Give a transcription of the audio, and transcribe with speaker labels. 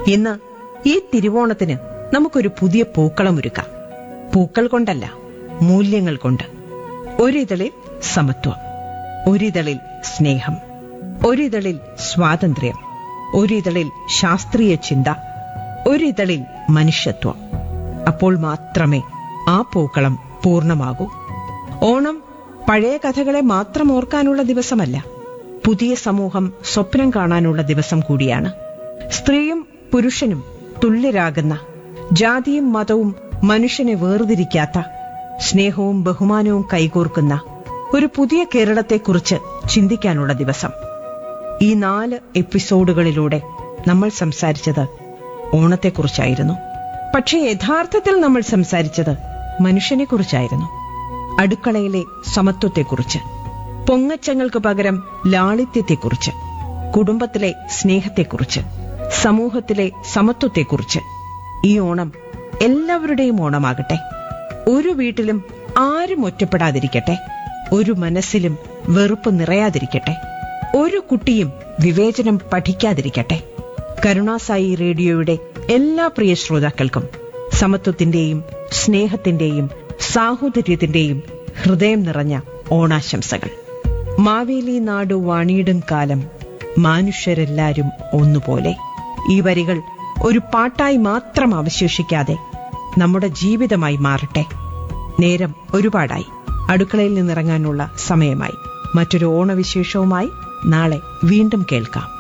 Speaker 1: ഇന്ന് ഈ തിരുവോണത്തിന് നമുക്കൊരു പുതിയ പൂക്കളം ഒരുക്കാം പൂക്കൾ കൊണ്ടല്ല മൂല്യങ്ങൾ കൊണ്ട് ഒരിതളിൽ സമത്വം ഒരിതളിൽ സ്നേഹം ഒരിതളിൽ സ്വാതന്ത്ര്യം ഒരിതളിൽ ശാസ്ത്രീയ ചിന്ത ഒരിതളിൽ മനുഷ്യത്വം അപ്പോൾ മാത്രമേ ആ പൂക്കളം പൂർണ്ണമാകൂ ഓണം പഴയ കഥകളെ മാത്രം ഓർക്കാനുള്ള ദിവസമല്ല പുതിയ സമൂഹം സ്വപ്നം കാണാനുള്ള ദിവസം കൂടിയാണ് സ്ത്രീയും പുരുഷനും തുല്യരാകുന്ന ജാതിയും മതവും മനുഷ്യനെ വേർതിരിക്കാത്ത സ്നേഹവും ബഹുമാനവും കൈകോർക്കുന്ന ഒരു പുതിയ കേരളത്തെക്കുറിച്ച് ചിന്തിക്കാനുള്ള ദിവസം ഈ നാല് എപ്പിസോഡുകളിലൂടെ നമ്മൾ സംസാരിച്ചത് ഓണത്തെക്കുറിച്ചായിരുന്നു പക്ഷേ യഥാർത്ഥത്തിൽ നമ്മൾ സംസാരിച്ചത് മനുഷ്യനെക്കുറിച്ചായിരുന്നു അടുക്കളയിലെ സമത്വത്തെക്കുറിച്ച് പൊങ്ങച്ചങ്ങൾക്ക് പകരം ലാളിത്യത്തെക്കുറിച്ച് കുടുംബത്തിലെ സ്നേഹത്തെക്കുറിച്ച് സമൂഹത്തിലെ സമത്വത്തെക്കുറിച്ച് ഈ ഓണം എല്ലാവരുടെയും ഓണമാകട്ടെ ഒരു വീട്ടിലും ആരും ഒറ്റപ്പെടാതിരിക്കട്ടെ ഒരു മനസ്സിലും വെറുപ്പ് നിറയാതിരിക്കട്ടെ ഒരു കുട്ടിയും വിവേചനം പഠിക്കാതിരിക്കട്ടെ കരുണാസായി റേഡിയോയുടെ എല്ലാ പ്രിയ ശ്രോതാക്കൾക്കും സമത്വത്തിന്റെയും സ്നേഹത്തിന്റെയും സാഹോദര്യത്തിന്റെയും ഹൃദയം നിറഞ്ഞ ഓണാശംസകൾ മാവേലി നാടു വാണിയിടും കാലം മനുഷ്യരെല്ലാരും ഒന്നുപോലെ ഈ വരികൾ ഒരു പാട്ടായി മാത്രം അവശേഷിക്കാതെ നമ്മുടെ ജീവിതമായി മാറട്ടെ നേരം ഒരുപാടായി അടുക്കളയിൽ നിന്നിറങ്ങാനുള്ള സമയമായി മറ്റൊരു ഓണവിശേഷവുമായി നാളെ വീണ്ടും കേൾക്കാം